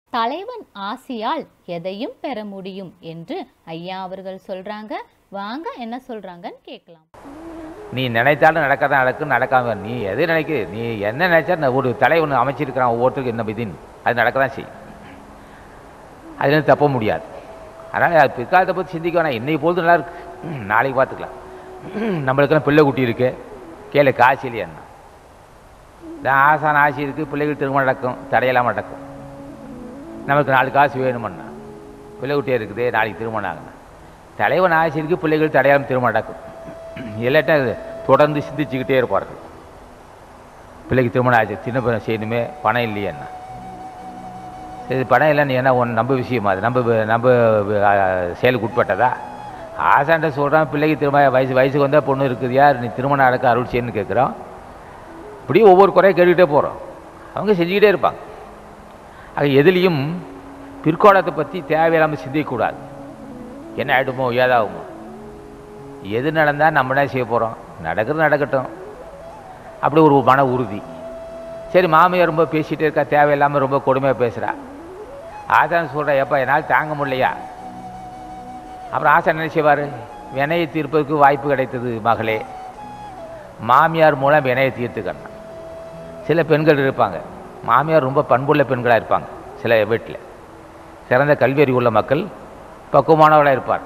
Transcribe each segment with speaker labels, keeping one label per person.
Speaker 1: தலைவன் ஆசியால் எதையும் பெற முடியும் என்று ஐயா அவர்கள் சொல்றாங்க வாங்க என்ன சொல்றாங்கன்னு கேட்கலாம்
Speaker 2: நீ நினைத்தாலும் நடக்காதான் நடக்கும் நடக்காம நீ எது நினைக்க நீ என்ன நினைச்சா நான் ஒரு தலைவன் அமைச்சிருக்கிறான் ஒவ்வொருத்தருக்கும் என்ன விதின்னு அது நடக்க தான் செய்யும் அதுலேருந்து தப்ப முடியாது அதனால் அது பிற்காலத்தை பற்றி சிந்திக்க வேணாம் இன்னைக்கு பொழுது நல்லா இருக்கு ம், நாளைக்கு பார்த்துக்கலாம் நம்மளுக்கெல்லாம் பிள்ளை குட்டி இருக்கு கேளு காசு இல்லையா என்ன இந்த ஆசான ஆசை இருக்குது பிள்ளைகள் திருமணம் நடக்கும் தடையெல்லாம் நடக்கும் நமக்கு நாலு காசு வேணுமண்ணா பிள்ளை குட்டியாக இருக்குது நாளைக்கு திருமணம் ஆகணும் தலைவன் ஆசை இருக்குது பிள்ளைகள் தடையாமல் திருமணம் நடக்கும் இல்லாட்டா இது தொடர்ந்து சிந்திச்சுக்கிட்டே இருப்பார்கள் பிள்ளைக்கு திருமணம் ஆச்சு சின்ன பையன் செய்யணுமே பணம் இல்லையேண்ணா சரி பணம் இல்லை நீ என்ன ஒன்று நம்ம விஷயமா அது நம்ம வி- நம்ம வி- ஆ, செயலுக்கு உட்பட்டதா ஆசாண்ட சொல்கிறான் பிள்ளைக்கு திரும்ப வயசு வயசுக்கு வந்தால் பொண்ணு இருக்குது யார் நீ திருமணம் நடக்க அருள் செய்யணும்னு கேட்குறோம் இப்படி ஒவ்வொரு குறையை கேட்டுக்கிட்டே போகிறோம் அவங்க செஞ்சுக்கிட்டே இருப்பாங்க ஆக எதுலேயும் பிற்காலத்தை பற்றி தேவையில்லாமல் சிந்திக்கக்கூடாது என்ன ஆகிடுமோ ஏதாகுமோ எது நடந்தால் நம்ம என்ன செய்ய போகிறோம் நடக்கிறது நடக்கட்டும் அப்படி ஒரு மன உறுதி சரி மாமியார் ரொம்ப பேசிகிட்டே இருக்கா தேவையில்லாமல் ரொம்ப கொடுமையாக பேசுகிறா ஆசான் சொல்கிறா எப்பா என்னால் தாங்க முடியலையா அப்புறம் ஆசான் என்ன செய்வார் வினையை தீர்ப்பதற்கு வாய்ப்பு கிடைத்தது மகளே மாமியார் மூலம் வினையை தீர்த்துக்கணும் சில பெண்கள் இருப்பாங்க மாமியார் ரொம்ப பண்புள்ள பெண்களாக இருப்பாங்க சில வீட்டில் சிறந்த கல்வியறிவு உள்ள மக்கள் பக்குவமானவளாக இருப்பார்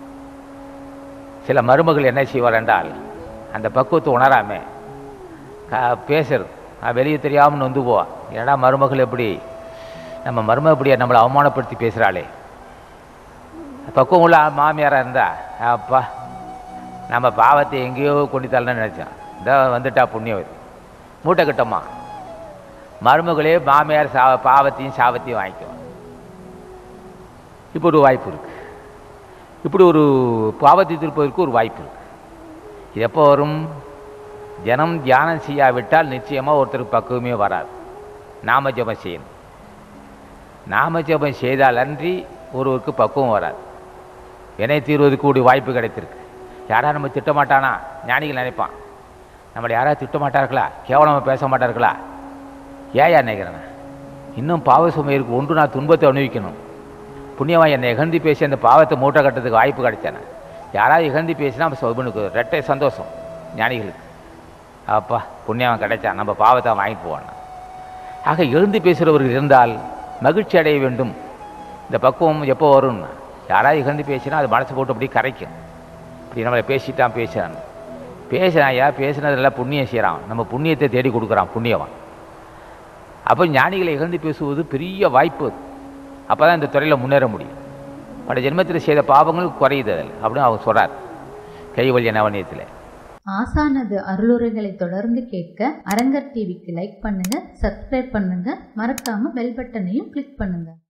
Speaker 2: சில மருமகள் என்ன செய்வார் என்றால் அந்த பக்குவத்தை உணராம க பேசுறது நான் வெளியே தெரியாமல் நொந்து போவா ஏன்னா மருமகள் எப்படி நம்ம மருமக இப்படியா நம்மளை அவமானப்படுத்தி பேசுகிறாளே பக்குவம் உள்ள மாமியாராக இருந்தா அப்பா நம்ம பாவத்தை எங்கேயோ கொண்டு தள்ளணும்னு நினச்சோம் இந்த வந்துட்டா புண்ணியவதி மூட்டை கட்டம்மா மருமகளே மாமியார் சா பாவத்தையும் சாபத்தையும் வாங்கிக்குவோம் இப்போ ஒரு வாய்ப்பு இருக்கு இப்படி ஒரு பாவத்தை திருப்பதற்கு ஒரு வாய்ப்பு இருக்கு இது எப்போ வரும் ஜனம் தியானம் செய்யாவிட்டால் நிச்சயமாக ஒருத்தருக்கு பக்குவமே வராது நாம ஜெபம் செய்யணும் நாம ஜெபம் செய்தால் அன்றி ஒருவருக்கு பக்குவம் வராது வினை தீர்வதற்கு கூடிய வாய்ப்பு கிடைத்திருக்கு யாரா நம்ம திட்டமாட்டானா ஞானிகள் நினைப்பான் நம்மளை யாராவது திட்ட மாட்டார்களா கேவலமாக பேச மாட்டார்களா ஏயா நினைக்கிறேன் இன்னும் பாவ சுமை இருக்கு ஒன்று நான் துன்பத்தை அனுபவிக்கணும் புண்ணியவன் என்னை இகழ்ந்து பேசி அந்த பாவத்தை மூட்டை கட்டுறதுக்கு வாய்ப்பு கிடைச்சேனே யாராவது இகழ்ந்து பேசினா நம்ம இவனுக்கு ரெட்டை சந்தோஷம் ஞானிகளுக்கு அப்பா புண்ணியவன் கிடைச்சான் நம்ம பாவத்தை வாங்கிட்டு போவான் ஆக எழுந்து பேசுகிறவர்கள் இருந்தால் மகிழ்ச்சி அடைய வேண்டும் இந்த பக்குவம் எப்போ வரும்னா யாராவது இகழ்ந்து பேசினா அது மனசு போட்டு அப்படியே கரைக்கும் இப்படி நம்மளை பேசிட்டான் பேசுகிறான் பேசுகிறான் ஐயா பேசுனதெல்லாம் புண்ணியம் செய்கிறான் நம்ம புண்ணியத்தை தேடி கொடுக்குறான் புண்ணியவன் அப்போ ஞானிகளை இகழ்ந்து பேசுவது பெரிய வாய்ப்பு அப்போ தான் இந்த துறையில் முன்னேற முடியும் பல ஜென்மத்தில் செய்த பாவங்கள் குறையுது அதில் அப்படின்னு அவர் சொல்கிறார் கைவல்ய நவனியத்தில்
Speaker 3: ஆசானது அருளுரைகளை தொடர்ந்து கேட்க அரங்கர் டிவிக்கு லைக் பண்ணுங்க சப்ஸ்கிரைப் பண்ணுங்க மறக்காம பெல் பட்டனையும் கிளிக் பண்ணுங்க